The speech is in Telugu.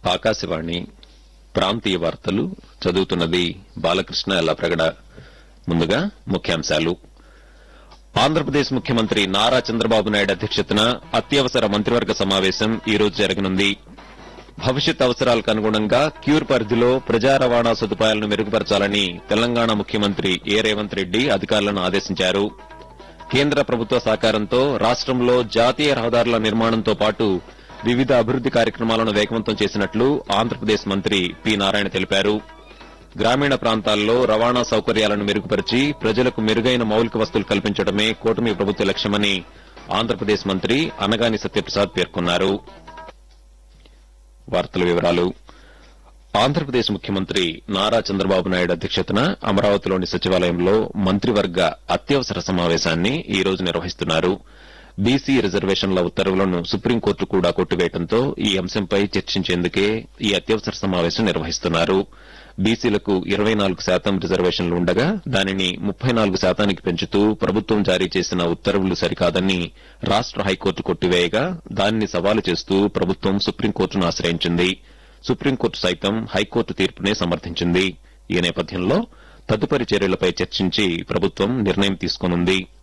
ఆకాశవాణి ప్రాంతీయ వార్తలు చదువుతున్నది బాలకృష్ణ ఎల్లప్రగడ ముందుగా ముఖ్యాంశాలు ఆంధ్రప్రదేశ్ ముఖ్యమంత్రి నారా చంద్రబాబు నాయుడు అధ్యక్షతన అత్యవసర మంత్రివర్గ సమావేశం ఈ రోజు జరగనుంది భవిష్యత్ అవసరాలకు అనుగుణంగా క్యూర్ పరిధిలో ప్రజా రవాణా సదుపాయాలను మెరుగుపరచాలని తెలంగాణ ముఖ్యమంత్రి ఏ రేవంత్ రెడ్డి అధికారులను ఆదేశించారు కేంద్ర ప్రభుత్వ సహకారంతో రాష్టంలో జాతీయ రహదారుల నిర్మాణంతో పాటు వివిధ అభివృద్ది కార్యక్రమాలను వేగవంతం చేసినట్లు ఆంధ్రప్రదేశ్ మంత్రి పి నారాయణ తెలిపారు గ్రామీణ ప్రాంతాల్లో రవాణా సౌకర్యాలను మెరుగుపరిచి ప్రజలకు మెరుగైన మౌలిక వస్తువులు కల్పించడమే కూటమి ప్రభుత్వ లక్ష్యమని ఆంధ్రప్రదేశ్ మంత్రి అనగాని సత్యప్రసాద్ పేర్కొన్నారు వార్తల వివరాలు ఆంధ్రప్రదేశ్ ముఖ్యమంత్రి నారా చంద్రబాబు నాయుడు అధ్యక్షతన అమరావతిలోని సచివాలయంలో మంత్రివర్గ అత్యవసర సమావేశాన్ని ఈ రోజు నిర్వహిస్తున్నారు బీసీ రిజర్వేషన్ల ఉత్తర్వులను సుప్రీంకోర్టు కూడా కొట్టివేయడంతో ఈ అంశంపై చర్చించేందుకే ఈ అత్యవసర సమావేశం నిర్వహిస్తున్నారు బీసీలకు ఇరవై నాలుగు శాతం రిజర్వేషన్లు ఉండగా దానిని ముప్పై నాలుగు శాతానికి పెంచుతూ ప్రభుత్వం జారీ చేసిన ఉత్తర్వులు సరికాదని రాష్ట హైకోర్టు కొట్టివేయగా దానిని సవాలు చేస్తూ ప్రభుత్వం సుప్రీంకోర్టును ఆశ్రయించింది సుప్రీంకోర్టు సైతం హైకోర్టు తీర్పునే సమర్థించింది ఈ నేపథ్యంలో తదుపరి చర్యలపై చర్చించి ప్రభుత్వం నిర్ణయం తీసుకోనుంది